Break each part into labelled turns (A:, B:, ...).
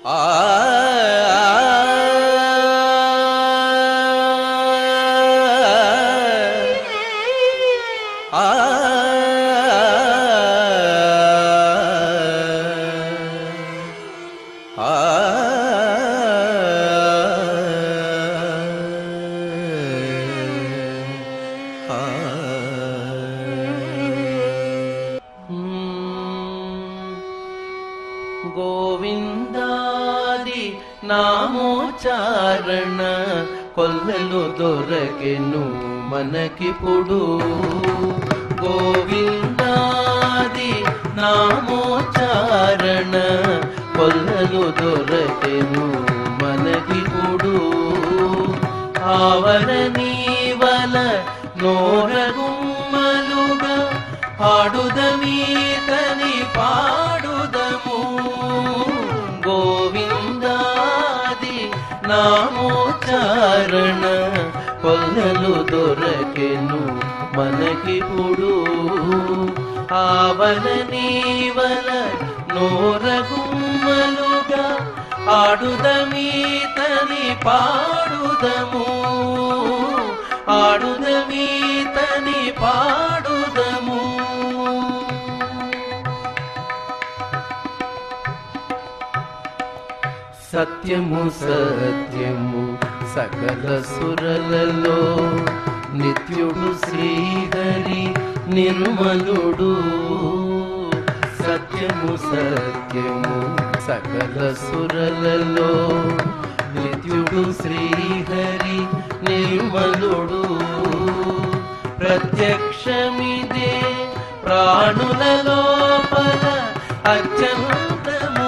A: ఆ ఆ గోవిందాది నామోచారణ కొల్లలు దొరకెను మనకిప్పుడు గోవిందాది నామోచారణ కొల్లలు దొరకెను మనకిప్పుడు ఆవర నీవల నోరగుమ్మలుగా ఆడుదమీతని పాడుదము గోవిందాది నామోచారణ కొల్లలు దొరకెను మనకిప్పుడు ఆవల నీవల నోరగుమ్మలుగా ఆడుదమీతని పాడుదము ఆడుదమీతని పాడుదము సత్యము సత్యము సకల సురలలో నిత్యుడు శ్రీహరి నిర్మలుడు సత్యము సత్యము సకల సురలలో నిత్యుడు శ్రీహరి నిర్మలుడు ప్రత్యక్షమిదే ప్రాణుల లోపల అత్యంతము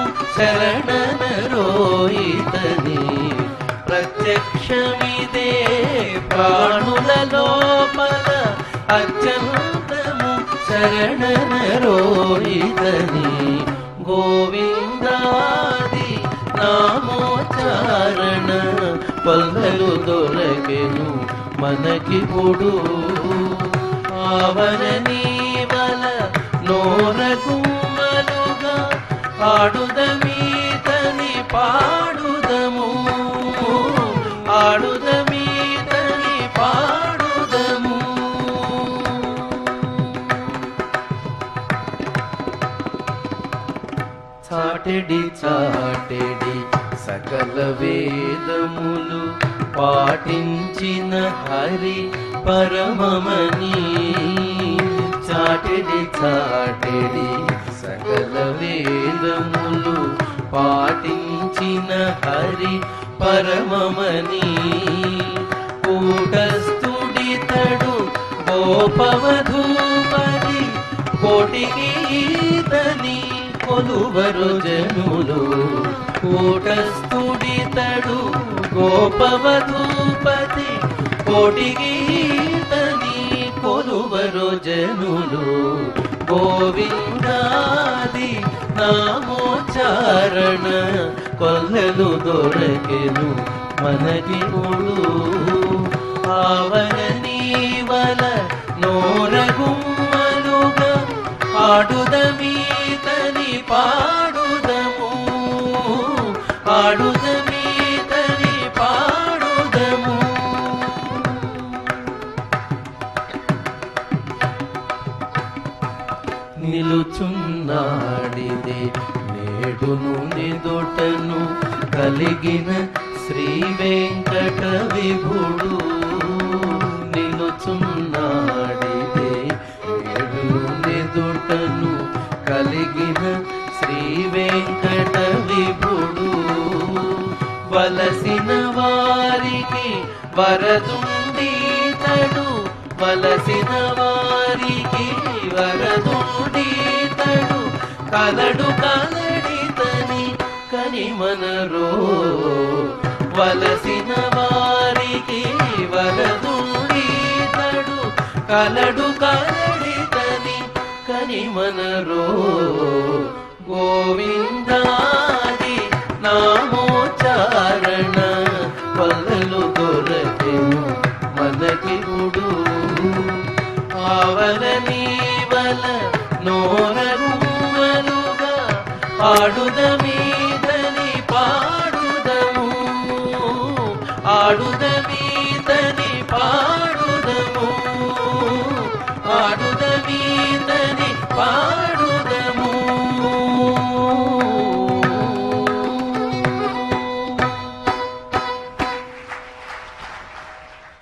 A: శరణనరోయితని ప్రత్యక్షమిదే ప్రాణుల లోపల అత్యంతము శరణనరోయితని గోవిందాది నామోచారణ పల్లలు దొరకెను మనకిప్పుడు ఆవర నీవల నోరగుమ్మలుగా ఆడుదమీతని పాడుదము ఆడుదమీతని పాడుదము చాటెడి చాటెడి సకల వేదములు పాటించిన హరి పరమమని చాటెడి చాటెడి సకల వేదములు పాటించిన హరి పరమమని కూటస్థుడితడు గోపవధూపది కోటికి ఈతని కొలువరు జనులు కూటస్థుడితడు గోపవధూపతి కోటికి ఈతని కొలువరు జనులు గోవిందాది నామోచారణ కొల్లలు దొరకెను మనకి ముడు ఆవల నీవల నోరగుమ్మలుగా ఆడుదమీతని పాడుదము ఆడుదమీతని పాడుదము నిలుచున్నాడిదే నేడును నిదుటను కలిగిన శ్రీ వెంకట విభుడు నిలుచున్నాడిదే నేడును నిదుటను కలిగిన శ్రీ వెంకట విభుడు వలసిన వారికి వరదుండీతడు వలసిన వారికి వరదుండీతడు కలడు కలడితని కనిమనరో వలసిన వారికి వరదుండీతడు కలడు కలడితని కనిమనరో గోవిందాది నామోచారణ పల్లలు దొరకెను మనకి గుడు ఆవల నీవల నోరగుమ్మలుగా పాడుద మీదని పా పాడుదరి